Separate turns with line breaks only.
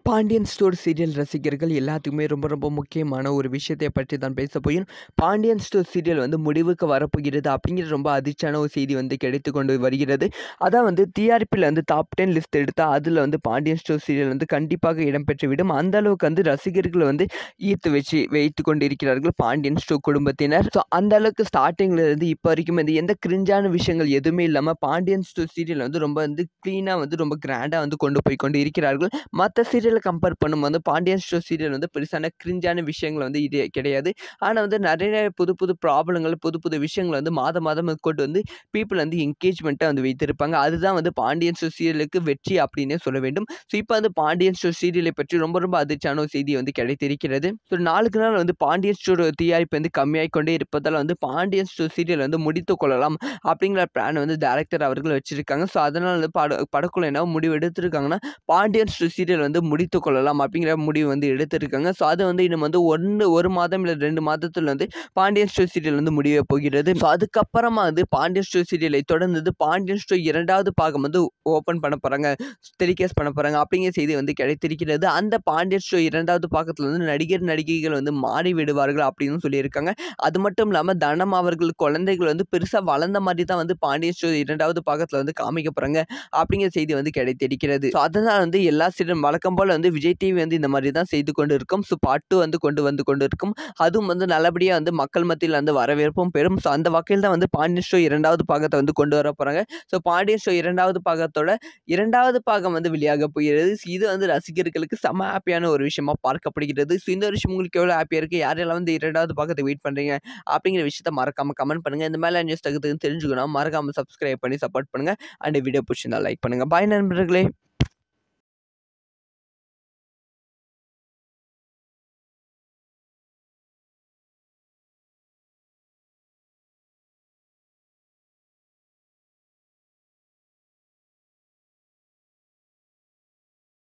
Pandian store serial ரசிகர்கள் எல்லாத்துக்குமே ரொம்ப ரொம்ப முக்கியமான ஒரு விஷயத்தை பற்றி தான் பேச போயும் பாண்டியன் ஸ்டோர் சீரியல் வந்து முடிவுக்கு வரப்போகிறது அப்படிங்கிற ரொம்ப அதிர்ச்சியான ஒரு செய்தி வந்து கிடைத்து கொண்டு வருகிறது அதான் வந்து டிஆர்பியில் வந்து டாப் டென் லிஸ்ட் எடுத்தால் அதில் வந்து பாண்டியன் ஸ்டோர் சீரியல் வந்து கண்டிப்பாக இடம்பெற்று விடும் அந்த அளவுக்கு வந்து ரசிகர்கள் வந்து ஈர்த்து வச்சு வைத்து கொண்டு இருக்கிறார்கள் பாண்டியன் ஸ்டோர் குடும்பத்தினர் ஸோ அந்த அளவுக்கு ஸ்டார்டிங்கில் இருந்து இப்போ வரைக்கும் வந்து எந்த கிரிஞ்சான விஷயங்கள் எதுவுமே இல்லாமல் பாண்டியன் ஸ்டோர் சீரியல் வந்து ரொம்ப வந்து க்ளீனாக வந்து ரொம்ப கிராண்டாக வந்து கொண்டு போய் கொண்டு இருக்கிறார்கள் மற்ற சீரியலை கம்பேர் பண்ணும்போது பாண்டியன் ஸ்டோர் சீரியல் வந்து பெருசான கிரிஞ்சான விஷயங்கள் வந்து இது கிடையாது ஆனால் வந்து நிறைய புது புது ப்ராப்ளங்கள் புது புது விஷயங்கள் வந்து மாதம் மாதம் கொண்டு வந்து பீப்புள் வந்து என்கேஜ்மெண்ட்டை வந்து வைத்திருப்பாங்க அதுதான் வந்து பாண்டியன் ஸ்டோர் சீரியலுக்கு வெற்றி அப்படின்னே சொல்ல வேண்டும் ஸோ இப்போ வந்து பாண்டியன் ஸ்டோர் சீரியலை பற்றி ரொம்ப ரொம்ப அதிர்ச்சியான ஒரு செய்தி வந்து கிடைத்திருக்கிறது ஸோ நாளுக்கு நாள் வந்து பாண்டியன் ஸ்டோர் டிஆர்பி வந்து கம்மியாகி கொண்டே இருப்பதால் வந்து பாண்டியன் ஸ்டோர் சீரியல் வந்து முடித்து கொள்ளலாம் அப்படிங்கிற பிளான் வந்து டேரக்டர் அவர்கள் வச்சிருக்காங்க ஸோ அதனால் வந்து பட படக்குள்ள என்ன முடிவு எடுத்திருக்காங்கன்னா பாண்டியன் ஸ்டோர் சீரியல் வந்து முடித்து கொள்ளலாம் அப்படிங்கிற முடிவு வந்து எடுத்திருக்காங்க ஸோ அது வந்து இன்னும் வந்து ஒன்று ஒரு மாதம் இல்லை ரெண்டு மாதத்தில் வந்து பாண்டியன் ஸ்டோர் சீரியல் வந்து முடிய போகிறது ஸோ அதுக்கப்புறமா வந்து பாண்டியன் ஸ்டோர் சீரியலை தொடர்ந்து பாண்டியன் ஸ்டோர் இரண்டாவது பாகம் வந்து ஓப்பன் பண்ண போகிறாங்க டெலிகாஸ்ட் பண்ண போகிறாங்க அப்படிங்கிற செய்தி வந்து கிடைத்திருக்கிறது அந்த பாண்டியன் ஸ்டோர் இரண்டாவது பாகத்தில் வந்து நடிகர் நடிகைகள் வந்து மாறி விடுவார்கள் அப்படின்னு சொல்லியிருக்காங்க அது மட்டும் இல்லாமல் தனம் அவர்கள் குழந்தைகள் வந்து பெருசாக வளர்ந்த மாதிரி தான் வந்து பாண்டியன் ஸ்டோர் இரண்டாவது பாகத்தில் வந்து காமிக்க போகிறாங்க அப்படிங்கிற செய்தி வந்து கிடைத்திருக்கிறது ஸோ அதனால் வந்து எல்லா சீரியல் வழக்கம் போல் வந்து விஜய் டிவி வந்து இந்த மாதிரி தான் செய்து கொண்டு இருக்கும் ஸோ பாட்டு வந்து கொண்டு வந்து கொண்டு இருக்கும் அதுவும் வந்து நல்லபடியாக வந்து மக்கள் மத்தியில் வந்து வரவேற்பும் பெறும் ஸோ அந்த வகையில் தான் வந்து பாண்டியன் ஷோ இரண்டாவது பாகத்தை வந்து கொண்டு வர போகிறாங்க ஸோ பாண்டியன் ஷோ இரண்டாவது பாகத்தோட இரண்டாவது பாகம் வந்து வெளியாக போகிறது ஸோ இது வந்து ரசிகர்களுக்கு செம ஹாப்பியான ஒரு விஷயமா பார்க்கப்படுகிறது ஸோ இந்த விஷயம் உங்களுக்கு எவ்வளோ ஹாப்பியாக இருக்குது யாரெல்லாம் வந்து இரண்டாவது பாகத்தை வெயிட் பண்ணுறீங்க அப்படிங்கிற விஷயத்த மறக்காமல் கமெண்ட் பண்ணுங்கள் இந்த மாதிரி நியூஸ் தகுத்து தெரிஞ்சுக்கணும் மறக்காமல் சப்ஸ்கிரைப் பண்ணி சப்போர்ட் பண்ணுங்கள் அண்ட் வீடியோ பிடிச்சிருந்தா லைக் பண்ணுங்கள் பாய் நண்பர்களே